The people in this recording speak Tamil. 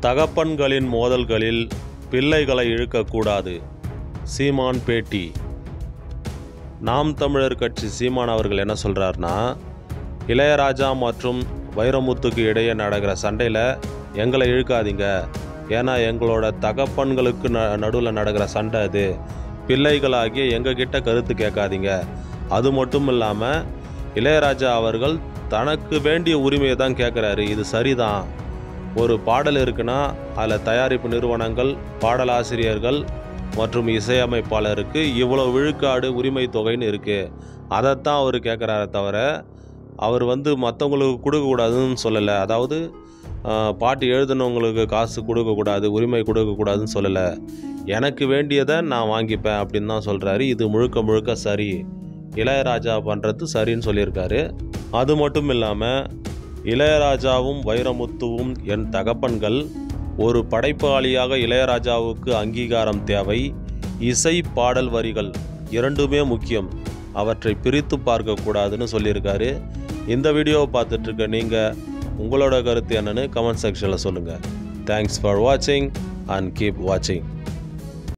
தகப்பன்களின் மோதல்களில் பிள்ளைகளை இழுக்கக்கூடாது சீமான் பேட்டி நாம் தமிழர் கட்சி சீமான் அவர்கள் என்ன சொல்கிறாருன்னா இளையராஜா மற்றும் வைரமுத்துக்கு இடையே நடக்கிற சண்டையில் எங்களை இழுக்காதீங்க ஏன்னா எங்களோட தகப்பன்களுக்கு ந நடுவில் நடக்கிற சண்டை அது பிள்ளைகளாகிய எங்ககிட்ட கருத்து கேட்காதீங்க அது மட்டும் இல்லாமல் இளையராஜா அவர்கள் தனக்கு வேண்டிய உரிமையை தான் கேட்குறாரு இது சரிதான் ஒரு பாடல் இருக்குன்னா அதில் தயாரிப்பு நிறுவனங்கள் பாடலாசிரியர்கள் மற்றும் இசையமைப்பாளருக்கு இவ்வளோ விழுக்காடு உரிமை தொகைன்னு இருக்குது அதைத்தான் அவர் கேட்குறாரே தவிர அவர் வந்து மற்றவங்களுக்கு கொடுக்கக்கூடாதுன்னு சொல்லலை அதாவது ஆஹ், பாட்டு எழுதுனவங்களுக்கு காசு கொடுக்கக்கூடாது உரிமை கொடுக்கக்கூடாதுன்னு சொல்லலை எனக்கு வேண்டியதை நான் வாங்கிப்பேன் அப்படின்னு தான் சொல்கிறாரு இது முழுக்க முழுக்க சரி இளையராஜா பண்ணுறது சரின்னு சொல்லியிருக்காரு அது மட்டும் இல்லாமல் இளையராஜாவும் வைரமுத்துவும் என் தகப்பன்கள் ஒரு படைப்பாளியாக இளையராஜாவுக்கு அங்கீகாரம் தேவை இசை பாடல் வரிகள் இரண்டுமே முக்கியம் அவற்றை பிரித்து பார்க்கக்கூடாதுன்னு சொல்லியிருக்காரு இந்த வீடியோவை பார்த்துட்டு இருக்க நீங்கள் உங்களோட கருத்து என்னன்னு கமெண்ட் செக்ஷனில் சொல்லுங்கள் தேங்க்ஸ் ஃபார் வாட்சிங் அண்ட் கீப் வாட்சிங்